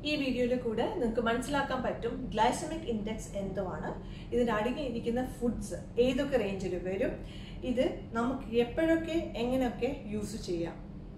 ഈ വീഡിയോയിൽ കൂടെ നിങ്ങൾക്ക് മനസ്സിലാക്കാൻ പറ്റും ഗ്ലൈസമിക് ഇൻഡെക്സ് എന്തുവാണ് ഇതിന് അടങ്ങിയിരിക്കുന്ന ഫുഡ്സ് ഏതൊക്കെ റേഞ്ചിൽ വരും ഇത് നമുക്ക് എപ്പോഴൊക്കെ എങ്ങനെയൊക്കെ യൂസ് ചെയ്യാം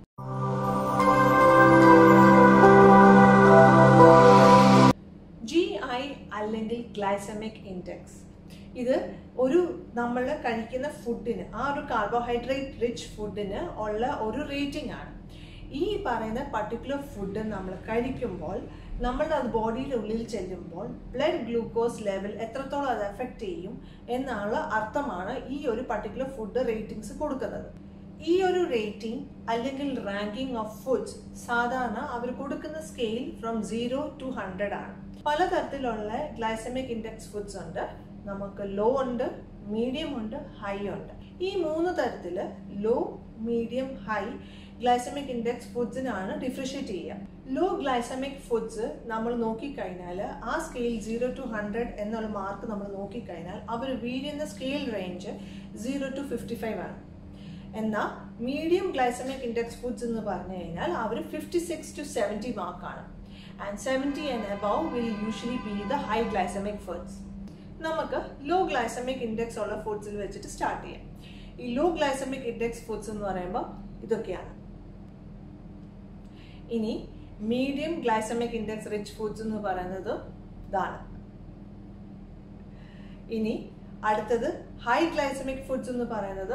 ജി ഐ അല്ലെങ്കിൽ ഗ്ലൈസമിക് ഇൻഡെക്സ് ഇത് ഒരു നമ്മൾ കഴിക്കുന്ന ഫുഡിന് ആ ഒരു കാർബോഹൈഡ്രേറ്റ് റിച്ച് ഫുഡിന് ഉള്ള ഒരു റേറ്റിംഗ് ആണ് ഈ പറയുന്ന പർട്ടിക്കുലർ ഫുഡ് നമ്മൾ കഴിക്കുമ്പോൾ നമ്മളുടെ അത് ബോഡിയുടെ ഉള്ളിൽ ചെല്ലുമ്പോൾ ബ്ലഡ് ഗ്ലൂക്കോസ് ലെവൽ എത്രത്തോളം അത് എഫക്റ്റ് ചെയ്യും എന്നുള്ള അർത്ഥമാണ് ഈ ഒരു പർട്ടിക്കുലർ ഫുഡ് റേറ്റിംഗ്സ് കൊടുക്കുന്നത് ഈ ഒരു റേറ്റിംഗ് അല്ലെങ്കിൽ റാങ്കിങ് ഓഫ് ഫുഡ്സ് സാധാരണ അവർ കൊടുക്കുന്ന scale from zero to hundred ആണ് പലതരത്തിലുള്ള ഗ്ലൈസമിക് ഇൻഡെക്സ് ഫുഡ്സ് ഉണ്ട് നമുക്ക് ലോ ഉണ്ട് മീഡിയം ഉണ്ട് ഹൈ ഉണ്ട് ഈ മൂന്ന് തരത്തിൽ low medium high glycemic index ഫുഡ്സിനാണ് ഡിഫറൻഷിയേറ്റ് ചെയ്യുക ലോ ഗ്ലൈസമിക് ഫുഡ്സ് നമ്മൾ നോക്കിക്കഴിഞ്ഞാൽ ആ സ്കെയിൽ സീറോ ടു ഹൺഡ്രഡ് എന്നുള്ള മാർക്ക് നമ്മൾ നോക്കിക്കഴിഞ്ഞാൽ അവർ വീഴുന്ന scale range zero to fifty five ആണ് എന്നാൽ മീഡിയം ഗ്ലൈസമിക് ഇൻഡെക്സ് ഫുഡ്സ് എന്ന് പറഞ്ഞു കഴിഞ്ഞാൽ അവർ ഫിഫ്റ്റി സിക്സ് ടു സെവൻറ്റി മാർക്കാണ് and seventy and above will usually be the high glycemic foods നമുക്ക് ലോ ഗ്ലൈസമിക് ഇൻഡെക്സ് ഉള്ള ഫുഡ്സിൽ വെച്ചിട്ട് സ്റ്റാർട്ട് ചെയ്യാം ഈ ലോ ഗ്ലൈസമിക് ഇൻഡെക്സ് ഫുഡ്സ് എന്ന് പറയുമ്പോൾ ഇതൊക്കെയാണ് ഇനി medium glycemic index rich foods എന്ന് പറയുന്നത് ഇതാണ് ഇനി അടുത്തത് ഹൈ ഗ്ലൈസമിക് ഫുഡ്സ് എന്ന് പറയുന്നത്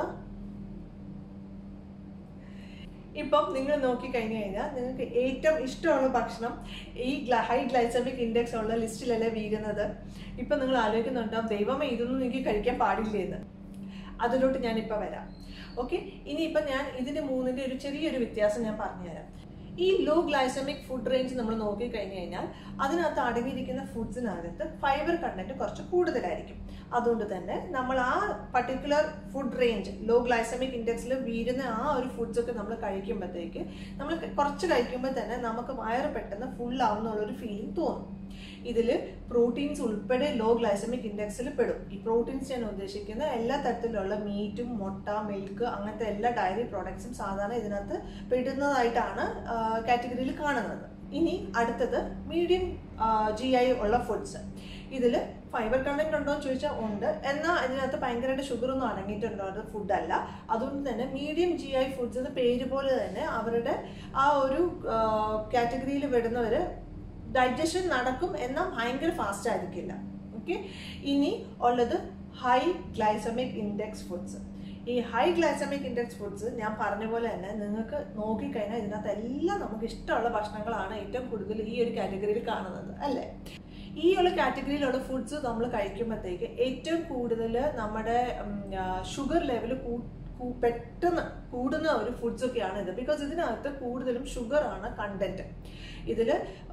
ഇപ്പം നിങ്ങൾ നോക്കി കഴിഞ്ഞു കഴിഞ്ഞാൽ നിങ്ങൾക്ക് ഏറ്റവും ഇഷ്ടമുള്ള ഭക്ഷണം ഈ ഹൈ ഗ്ലൈസമിക് ഇൻഡെക്സ് ഉള്ള ലിസ്റ്റിലല്ലേ വീഴുന്നത് ഇപ്പം നിങ്ങൾ ആലോചിക്കുന്നുണ്ടാവും ദൈവമേ ഇതൊന്നും എനിക്ക് കഴിക്കാൻ പാടില്ല എന്ന് അതിലോട്ട് ഞാൻ ഇപ്പം വരാം ഓക്കെ ഇനിയിപ്പം ഞാൻ ഇതിന്റെ മൂന്നിന്റെ ഒരു ചെറിയൊരു വ്യത്യാസം ഞാൻ പറഞ്ഞുതരാം ഈ ലോ ഗ്ലൈസമിക് ഫുഡ് റേഞ്ച് നമ്മൾ നോക്കി കഴിഞ്ഞു കഴിഞ്ഞാൽ അതിനകത്ത് അടങ്ങിയിരിക്കുന്ന ഫുഡ്സിനകത്ത് ഫൈബർ കണ്ടന്റ് കുറച്ച് കൂടുതലായിരിക്കും അതുകൊണ്ട് തന്നെ നമ്മൾ ആ particular food range low glycemic ഇൻഡെക്സിൽ വീഴുന്ന ആ ഒരു ഫുഡ്സ് ഒക്കെ നമ്മൾ കഴിക്കുമ്പോഴത്തേക്ക് നമ്മൾ കുറച്ച് കഴിക്കുമ്പോൾ തന്നെ നമുക്ക് വയറ് പെട്ടെന്ന് ഫുൾ ആവുന്നുള്ള ഒരു ഫീലിംഗ് തോന്നും ഇതിൽ പ്രോട്ടീൻസ് ഉൾപ്പെടെ ലോ ഗ്ലൈസമിക് ഇൻഡെക്സിൽ പെടും ഈ പ്രോട്ടീൻസ് ഞാൻ ഉദ്ദേശിക്കുന്ന എല്ലാ തരത്തിലുള്ള മീറ്റും മുട്ട മിൽക്ക് അങ്ങനത്തെ എല്ലാ ഡയറി പ്രോഡക്ട്സും സാധാരണ ഇതിനകത്ത് പെടുന്നതായിട്ടാണ് കാറ്റഗറിയിൽ കാണുന്നത് ഇനി അടുത്തത് മീഡിയം ജി ഐ ഉള്ള ഫുഡ്സ് ഇതിൽ ഫൈബർ കണ്ടന്റ് ഉണ്ടോ എന്ന് ചോദിച്ചാൽ ഉണ്ട് എന്നാൽ ഇതിനകത്ത് ഭയങ്കരമായിട്ട് ഷുഗർ ഒന്നും അടങ്ങിയിട്ടുണ്ടോ അത് ഫുഡല്ല അതുകൊണ്ട് തന്നെ മീഡിയം ജി ഐ ഫുഡ്സ് എന്ന പേര് പോലെ തന്നെ അവരുടെ ആ ഒരു കാറ്റഗറിയിൽ വിടുന്നവർ ഡൈജഷൻ നടക്കും എന്നാൽ ഭയങ്കര ഫാസ്റ്റ് ആയിരിക്കില്ല ഓക്കെ ഇനി ഉള്ളത് ഹൈ ഗ്ലൈസമിക് ഇൻഡെക്സ് ഫുഡ്സ് ഈ ഹൈ ഗ്ലൈസമിക് ഇൻഡെക്സ് ഫുഡ്സ് ഞാൻ പറഞ്ഞ പോലെ തന്നെ നിങ്ങൾക്ക് നോക്കിക്കഴിഞ്ഞാൽ ഇതിനകത്ത് എല്ലാം നമുക്ക് ഇഷ്ടമുള്ള ഭക്ഷണങ്ങളാണ് ഏറ്റവും കൂടുതൽ ഈ ഒരു കാറ്റഗറിയിൽ കാണുന്നത് അല്ലേ ഈ ഉള്ള കാറ്റഗറിയിലുള്ള ഫുഡ്സ് നമ്മൾ കഴിക്കുമ്പോഴത്തേക്ക് ഏറ്റവും കൂടുതൽ നമ്മുടെ ഷുഗർ ലെവൽ പെട്ടെന്ന് കൂടുന്ന ഒരു ഫുഡ്സ് ഒക്കെയാണ് ഇത് ബിക്കോസ് ഇതിനകത്ത് കൂടുതലും ഷുഗർ ആണ് കണ്ടന്റ് ഇതിൽ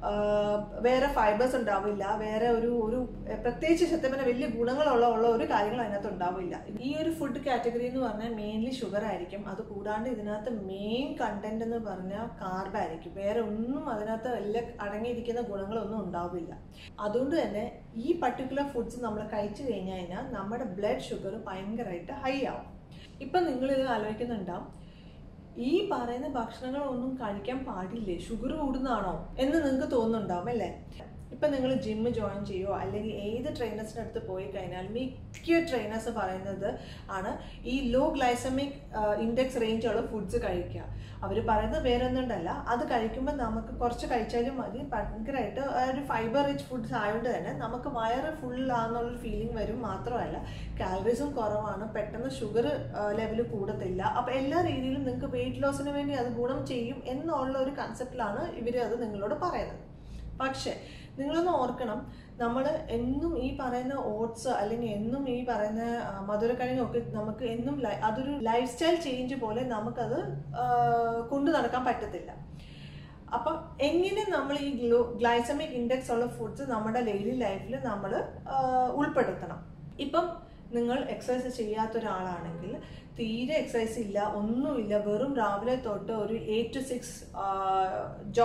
വേറെ ഫൈബേഴ്സ് ഉണ്ടാവില്ല വേറെ ഒരു ഒരു പ്രത്യേകിച്ച് സത്യം പറഞ്ഞാൽ വലിയ ഗുണങ്ങളുള്ള ഉള്ള ഒരു കാര്യങ്ങൾ അതിനകത്ത് ഉണ്ടാവില്ല ഈ ഒരു ഫുഡ് കാറ്റഗറി എന്ന് പറഞ്ഞാൽ മെയിൻലി ഷുഗർ ആയിരിക്കും അത് കൂടാണ്ട് ഇതിനകത്ത് മെയിൻ കണ്ടന്റ് എന്ന് പറഞ്ഞാൽ കാർബ് ആയിരിക്കും വേറെ ഒന്നും അതിനകത്ത് എല്ലാ അടങ്ങിയിരിക്കുന്ന ഗുണങ്ങളൊന്നും ഉണ്ടാവില്ല അതുകൊണ്ട് തന്നെ ഈ പർട്ടിക്കുലർ ഫുഡ്സ് നമ്മൾ കഴിച്ചു കഴിഞ്ഞു കഴിഞ്ഞാൽ നമ്മുടെ ബ്ലഡ് ഷുഗർ ഭയങ്കരമായിട്ട് ഹൈ ആവും ഇപ്പം നിങ്ങൾ ഇത് ആലോചിക്കുന്നുണ്ടാവും ഈ പറയുന്ന ഭക്ഷണങ്ങളൊന്നും കഴിക്കാൻ പാടില്ലേ ഷുഗർ കൂടുന്നതാണോ എന്ന് നിങ്ങൾക്ക് തോന്നുന്നുണ്ടാവും അല്ലേ ഇപ്പം നിങ്ങൾ ജിമ്മ് ജോയിൻ ചെയ്യുമോ അല്ലെങ്കിൽ ഏത് ട്രെയിനേഴ്സിൻ്റെ അടുത്ത് പോയി കഴിഞ്ഞാൽ മിക്ക ട്രെയിനേഴ്സ് പറയുന്നത് ആണ് ഈ ലോ ഗ്ലൈസമിക് ഇൻഡെക്സ് റേഞ്ചുള്ള ഫുഡ്സ് കഴിക്കുക അവർ പറയുന്നത് വേറെ ഒന്നുണ്ടല്ല അത് കഴിക്കുമ്പോൾ നമുക്ക് കുറച്ച് കഴിച്ചാലും മതി ഭയങ്കരമായിട്ട് ഒരു ഫൈബർ റിച്ച് ഫുഡ്സ് ആയതുകൊണ്ട് തന്നെ നമുക്ക് വയറ് ഫുൾ ആണെന്നുള്ളൊരു ഫീലിംഗ് വരും മാത്രമല്ല കാലറീസും കുറവാണ് പെട്ടെന്ന് ഷുഗർ ലെവൽ കൂടത്തില്ല അപ്പോൾ എല്ലാ രീതിയിലും നിങ്ങൾക്ക് വെയിറ്റ് ലോസിന് വേണ്ടി അത് ഗുണം ചെയ്യും എന്നുള്ള ഒരു കൺസെപ്റ്റിലാണ് ഇവർ അത് നിങ്ങളോട് പറയുന്നത് പക്ഷേ നിങ്ങളൊന്ന് ഓർക്കണം നമ്മൾ എന്നും ഈ പറയുന്ന ഓട്സ് അല്ലെങ്കിൽ എന്നും ഈ പറയുന്ന മധുരക്കിഴങ്ങൊക്കെ നമുക്ക് എന്നും അതൊരു ലൈഫ് സ്റ്റൈൽ ചേഞ്ച് പോലെ നമുക്കത് കൊണ്ടു നടക്കാൻ പറ്റത്തില്ല അപ്പം എങ്ങനെ നമ്മൾ ഈ ഗ്ലോ ഗ്ലൈസമിക് ഇൻഡെക്സ് ഉള്ള ഫുഡ്സ് നമ്മുടെ ഡെയിലി ലൈഫിൽ നമ്മൾ ഉൾപ്പെടുത്തണം ഇപ്പം നിങ്ങൾ എക്സസൈസ് ചെയ്യാത്ത ഒരാളാണെങ്കിൽ തീരെ എക്സസൈസ് ഇല്ല ഒന്നുമില്ല വെറും രാവിലെ തൊട്ട് ഒരു എയ്റ്റ് ടു സിക്സ് ജോബ്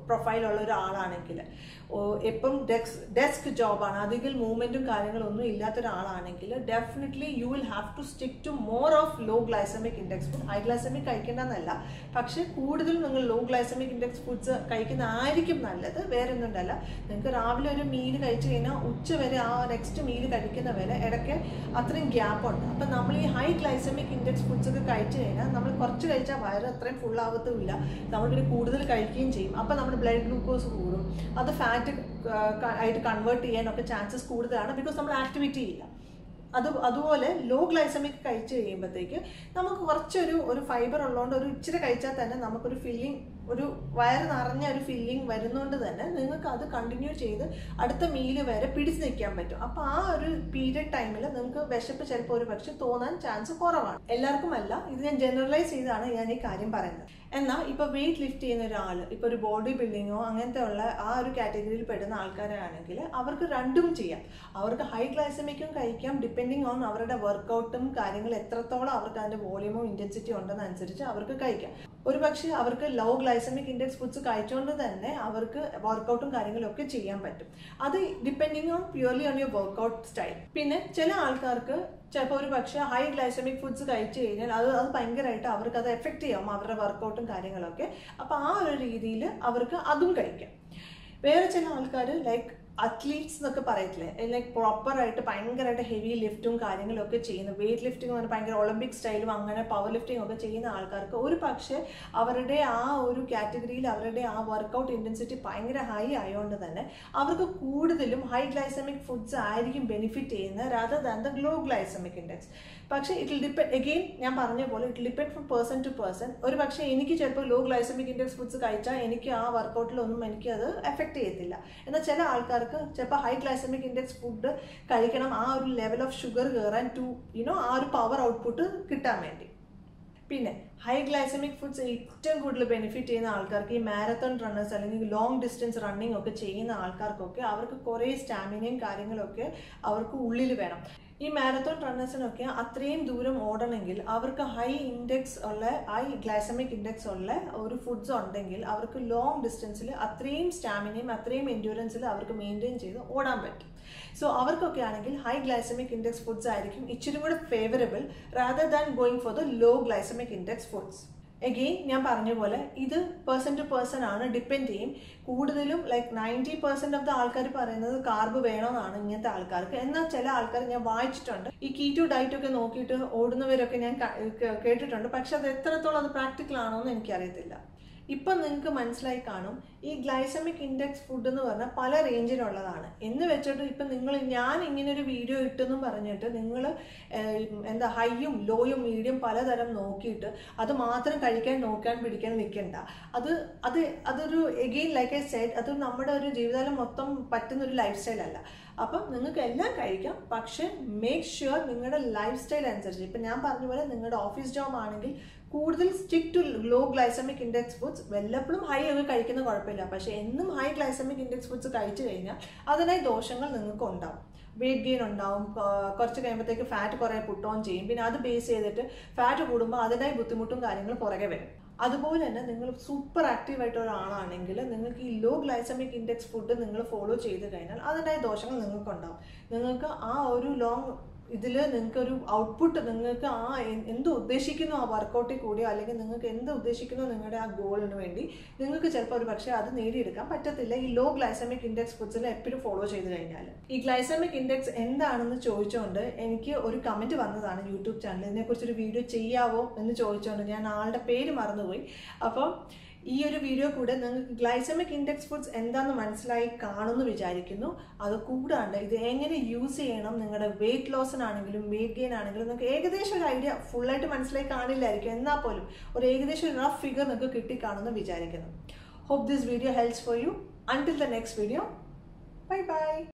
പ്രൊഫൈലുള്ള ഒരാളാണെങ്കിൽ എപ്പം ഡെസ്ക് ഡെസ്ക് ജോബാണ് അധികം മൂവ്മെന്റും കാര്യങ്ങളൊന്നും ഇല്ലാത്ത ഒരാളാണെങ്കിൽ definitely you will have to stick to more of low glycemic index food high glycemic കഴിക്കേണ്ടെന്നല്ല പക്ഷേ കൂടുതൽ നിങ്ങൾ ലോ ഗ്ലൈസമിക് ഇൻഡെക്സ് ഫുഡ്സ് കഴിക്കുന്നതായിരിക്കും നല്ലത് വേറെ ഒന്നുണ്ടല്ല നിങ്ങൾക്ക് രാവിലെ ഒരു മീൽ കഴിച്ചു കഴിഞ്ഞാൽ ഉച്ച വരെ ആ നെക്സ്റ്റ് മീൽ കഴിക്കുന്ന വരെ ഇടയ്ക്ക് അത്രയും ഗ്യാപ്പ് ഉണ്ട് അപ്പം നമ്മൾ ഈ ഹൈ ഗ്ലൈസമിക് ഇൻഡെക്സ് ഫുഡ്സ് ഒക്കെ കഴിച്ചു കഴിഞ്ഞാൽ നമ്മൾ കുറച്ച് കഴിച്ചാൽ വയറ് അത്രയും ഫുൾ ആവത്തുമില്ല നമ്മൾ പിന്നെ കൂടുതൽ കഴിക്കുകയും ചെയ്യും അപ്പം നമ്മുടെ ബ്ലഡ് ഗ്ലൂക്കോസ് കൂടും അത് ഫാറ്റ് ആയിട്ട് കൺവേർട്ട് ചെയ്യാനൊക്കെ ചാൻസസ് കൂടുതലാണ് ബിക്കോസ് നമ്മൾ ആക്ടിവിറ്റി ഇല്ല അത് അതുപോലെ ലോ ഗ്ലൈസമിക് കഴിച്ചു കഴിയുമ്പോഴത്തേക്ക് നമുക്ക് കുറച്ചൊരു ഒരു ഫൈബർ ഉള്ളതുകൊണ്ട് ഒരു ഇച്ചിരി കഴിച്ചാൽ തന്നെ നമുക്കൊരു ഫീലിംഗ് ഒരു വയറ് നിറഞ്ഞ ഒരു ഫീലിംഗ് വരുന്നതുകൊണ്ട് തന്നെ നിങ്ങൾക്ക് അത് കണ്ടിന്യൂ ചെയ്ത് അടുത്ത മീല് വരെ പിടിച്ചു നിൽക്കാൻ പറ്റും അപ്പോൾ ആ ഒരു പീരിയഡ് ടൈമിൽ നിങ്ങൾക്ക് വിശപ്പ് ചിലപ്പോൾ ഒരു പക്ഷെ തോന്നാൻ ചാൻസ് കുറവാണ് എല്ലാവർക്കും അല്ല ഇത് ഞാൻ ജനറലൈസ് ചെയ്താണ് ഞാൻ ഈ കാര്യം പറയുന്നത് എന്നാൽ ഇപ്പോൾ വെയിറ്റ് ലിഫ്റ്റ് ചെയ്യുന്ന ഒരാൾ ഇപ്പോൾ ഒരു ബോഡി ബിൽഡിങ്ങോ അങ്ങനത്തെ ഉള്ള ആ ഒരു കാറ്റഗറിയിൽ പെടുന്ന ആൾക്കാരാണെങ്കിൽ അവർക്ക് രണ്ടും ചെയ്യാം അവർക്ക് ഹൈ ഗ്ലൈസമിക്കും കഴിക്കാം ഡിപ്പെൻഡിങ് ഓൺ അവരുടെ വർക്കൗട്ടും കാര്യങ്ങൾ എത്രത്തോളം അവർക്ക് അതിൻ്റെ വോളിയമോ ഇൻറ്റൻസിറ്റി ഉണ്ടെന്നനുസരിച്ച് അവർക്ക് കഴിക്കാം ഒരു പക്ഷേ അവർക്ക് ലോ ഗ്ലൈസമിക് ഇൻഡെക്സ് ഫുഡ്സ് കഴിച്ചുകൊണ്ട് തന്നെ അവർക്ക് വർക്കൗട്ടും കാര്യങ്ങളും ഒക്കെ ചെയ്യാൻ പറ്റും അത് depending on purely on your workout style പിന്നെ ചില ആൾക്കാർക്ക് ചിലപ്പോൾ ഒരു പക്ഷേ ഹൈ ഗ്ലൈസമിക് ഫുഡ്സ് കഴിച്ചു കഴിഞ്ഞാൽ അത് അത് ഭയങ്കരമായിട്ട് അവർക്ക് അത് എഫക്റ്റ് ചെയ്യാം അവരുടെ വർക്കൗട്ടും കാര്യങ്ങളൊക്കെ അപ്പോൾ ആ ഒരു രീതിയിൽ അവർക്ക് അതും കഴിക്കാം വേറെ ചില ആൾക്കാർ ലൈക്ക് അത്ലീറ്റ്സ് എന്നൊക്കെ പറയത്തില്ലേ ലൈക്ക് പ്രോപ്പറായിട്ട് ഭയങ്കരമായിട്ട് ഹെവി ലിഫ്റ്റും കാര്യങ്ങളും ഒക്കെ ചെയ്യുന്ന വെയിറ്റ് ലിഫ്റ്റിംഗ് എന്ന് പറഞ്ഞാൽ ഭയങ്കര ഒളിമ്പിക് സ്റ്റൈലും അങ്ങനെ പവർ ലിഫ്റ്റിംഗ് ഒക്കെ ചെയ്യുന്ന ആൾക്കാർക്ക് ഒരു പക്ഷേ അവരുടെ ആ ഒരു കാറ്റഗറിയിൽ അവരുടെ ആ വർക്കൗട്ട് ഇൻറ്റൻസിറ്റി ഭയങ്കര ഹൈ ആയതുകൊണ്ട് തന്നെ അവർക്ക് കൂടുതലും ഹൈ ഗ്ലൈസമിക് ഫുഡ്സ് ആയിരിക്കും ബെനിഫിറ്റ് ചെയ്യുന്നത് rather than the low glycemic index പക്ഷേ ഇറ്റ് ഡിപ്പെൻഡ് അഗെയിൻ ഞാൻ പറഞ്ഞ പോലെ it depend from person to person ഒരു പക്ഷേ എനിക്ക് ചിലപ്പോൾ ലോ ഗ്ലൈസമിക് ഇൻഡെക്സ് ഫുഡ്സ് കഴിച്ചാൽ എനിക്ക് ആ വർക്കൗട്ടിലൊന്നും എനിക്ക് അത് എഫക്റ്റ് ചെയ്യത്തില്ല എന്നാൽ ചില ആൾക്കാർക്ക് ചിലപ്പോൾ ഹൈ ഗ്ലൈസമിക് ഇൻഡെക്സ് ഫുഡ് കഴിക്കണം ആ ഒരു ലെവൽ ഓഫ് ഷുഗർ കയറാൻ ടു യുനോ ആ ഒരു പവർ ഔട്ട്പുട്ട് കിട്ടാൻ വേണ്ടി പിന്നെ ഹൈ ഗ്ലൈസമിക് ഫുഡ്സ് ഏറ്റവും കൂടുതൽ ബെനിഫിറ്റ് ചെയ്യുന്ന ആൾക്കാർക്ക് ഈ മാരത്തോൺ റണ്ണേഴ്സ് അല്ലെങ്കിൽ ലോങ് ഡിസ്റ്റൻസ് റണ്ണിങ് ഒക്കെ ചെയ്യുന്ന ആൾക്കാർക്കൊക്കെ അവർക്ക് കുറേ സ്റ്റാമിനയും കാര്യങ്ങളൊക്കെ അവർക്ക് ഉള്ളിൽ വേണം ഈ മാരത്തോൺ റണ്ണേഴ്സിനൊക്കെ അത്രയും ദൂരം ഓടണമെങ്കിൽ അവർക്ക് ഹൈ ഇൻഡെക്സ് ഉള്ള ഹൈ ഗ്ലൈസമിക് ഇൻഡെക്സ് ഉള്ള ഒരു ഫുഡ്സ് ഉണ്ടെങ്കിൽ അവർക്ക് ലോങ് ഡിസ്റ്റൻസിൽ അത്രയും സ്റ്റാമിനയും അത്രയും എൻഡ്യൂറൻസിൽ അവർക്ക് മെയിൻറ്റെയിൻ ചെയ്ത് ഓടാൻ പറ്റും സോ അവർക്കൊക്കെ ആണെങ്കിൽ ഹൈ ഗ്ലൈസമിക് ഇൻഡെക്സ് ഫുഡ്സ് ആയിരിക്കും ഇച്ചിരി കൂടെ favourable rather than going for the low glycemic index foods again ഞാൻ പറഞ്ഞ പോലെ ഇത് പേഴ്സൺ ടു പേഴ്സൺ ആണ് ഡിപ്പെൻഡ് ചെയ്യും കൂടുതലും like ninety percent of the ആൾക്കാർ പറയുന്നത് കാർബ് വേണമെന്നാണ് ഇങ്ങനത്തെ ആൾക്കാർക്ക് എന്നാൽ ചില ആൾക്കാർ ഞാൻ വായിച്ചിട്ടുണ്ട് ഈ കീറ്റോ ഡയറ്റ് ഒക്കെ നോക്കിയിട്ട് ഓടുന്നവരൊക്കെ ഞാൻ കേട്ടിട്ടുണ്ട് പക്ഷെ അത് എത്രത്തോളം അത് പ്രാക്ടിക്കൽ ആണോ എന്ന് എനിക്കറിയത്തില്ല ഇപ്പം നിങ്ങൾക്ക് മനസ്സിലായി കാണും ഈ ഗ്ലൈസമിക് ഇൻഡെക്സ് ഫുഡ് എന്ന് പറഞ്ഞാൽ പല റേഞ്ചിലുള്ളതാണ് എന്ന് വെച്ചിട്ട് ഇപ്പം നിങ്ങൾ ഞാൻ ഇങ്ങനെ ഒരു വീഡിയോ ഇട്ടെന്നും പറഞ്ഞിട്ട് നിങ്ങൾ എന്താ ഹൈയും ലോയും മീഡിയം പലതരം നോക്കിയിട്ട് അത് മാത്രം കഴിക്കാൻ നോക്കാൻ പിടിക്കാൻ നിൽക്കണ്ട അത് അത് അതൊരു എഗെയിൻ ലൈക്ക് ഐ സെഡ് അത് നമ്മുടെ ഒരു ജീവിതകാലം മൊത്തം പറ്റുന്ന ഒരു ലൈഫ് സ്റ്റൈൽ അല്ല അപ്പം നിങ്ങൾക്ക് എല്ലാം കഴിക്കാം പക്ഷെ മേക്ക് ഷുവർ നിങ്ങളുടെ ലൈഫ് സ്റ്റൈൽ അനുസരിച്ച് ഇപ്പം ഞാൻ പറഞ്ഞ പോലെ നിങ്ങളുടെ ഓഫീസ് ജോബ് ആണെങ്കിൽ കൂടുതൽ stick to low glycemic index foods വല്ലപ്പോഴും ഹൈ ഒക്കെ കഴിക്കുന്ന കുഴപ്പമില്ല പക്ഷെ എന്നും ഹൈ ഗ്ലൈസമിക് ഇൻഡെക്സ് ഫുഡ്സ് കഴിച്ചു കഴിഞ്ഞാൽ അതിനായി ദോഷങ്ങൾ നിങ്ങൾക്ക് ഉണ്ടാവും വെയിറ്റ് ഗെയിൻ ഉണ്ടാവും കുറച്ച് കഴിയുമ്പോഴത്തേക്ക് ഫാറ്റ് കുറേ പുട്ട് ഓൺ ചെയ്യും പിന്നെ അത് ബേസ് ചെയ്തിട്ട് ഫാറ്റ് കൂടുമ്പോൾ അതിനായി ബുദ്ധിമുട്ടും കാര്യങ്ങളും പുറകെ വരും അതുപോലെ തന്നെ നിങ്ങൾ സൂപ്പർ ആക്റ്റീവ് ആയിട്ടുള്ള ഒരാളാണെങ്കിൽ നിങ്ങൾക്ക് ഈ ലോ ഗ്ലൈസമിക് ഇൻഡെക്സ് ഫുഡ് നിങ്ങൾ ഫോളോ ചെയ്ത് കഴിഞ്ഞാൽ അതിൻ്റെ ദോഷങ്ങൾ നിങ്ങൾക്കുണ്ടാവും നിങ്ങൾക്ക് ആ ഒരു ലോങ് ഇതിൽ നിങ്ങൾക്ക് ഒരു ഔട്ട്പുട്ട് നിങ്ങൾക്ക് ആ എന്ത് ഉദ്ദേശിക്കുന്നു ആ വർക്കൗട്ടിൽ കൂടിയോ അല്ലെങ്കിൽ നിങ്ങൾക്ക് എന്ത് ഉദ്ദേശിക്കുന്നു നിങ്ങളുടെ ആ ഗോളിന് വേണ്ടി നിങ്ങൾക്ക് ചിലപ്പോൾ ഒരു പക്ഷേ അത് നേടിയെടുക്കാൻ പറ്റത്തില്ല ഈ ലോ ഗ്ലൈസമിക് ഇൻഡെക്സ് ഫുഡ്സിൽ എപ്പോഴും ഫോളോ ചെയ്ത് കഴിഞ്ഞാൽ ഈ ഗ്ലൈസമിക് ഇൻഡെക്സ് എന്താണെന്ന് ചോദിച്ചുകൊണ്ട് എനിക്ക് ഒരു കമൻറ്റ് വന്നതാണ് യൂട്യൂബ് ചാനൽ ഇതിനെക്കുറിച്ചൊരു വീഡിയോ ചെയ്യാവോ എന്ന് ചോദിച്ചുകൊണ്ട് ഞാൻ ആളുടെ പേര് മറന്നുപോയി അപ്പോൾ ഈ ഒരു വീഡിയോ കൂടെ നിങ്ങൾക്ക് ഗ്ലൈസമിക് ഇൻഡെക്സ് ഫുഡ്സ് എന്താണെന്ന് മനസ്സിലായി കാണുമെന്ന് വിചാരിക്കുന്നു അത് കൂടാണ്ട് ഇത് എങ്ങനെ യൂസ് ചെയ്യണം നിങ്ങളുടെ വെയിറ്റ് ലോസിനാണെങ്കിലും വെയിറ്റ് ഗെയിൻ ആണെങ്കിലും നിങ്ങൾക്ക് ഏകദേശം ഒരു ഐഡിയ ഫുള്ളായിട്ട് മനസ്സിലായി കാണില്ലായിരിക്കും എന്നാൽ പോലും ഒരു ഏകദേശം ഒരു റഫ് ഫിഗർ നിങ്ങൾക്ക് കിട്ടിക്കാണുമെന്ന് വിചാരിക്കുന്നു hope this video helps for you until the next video bye by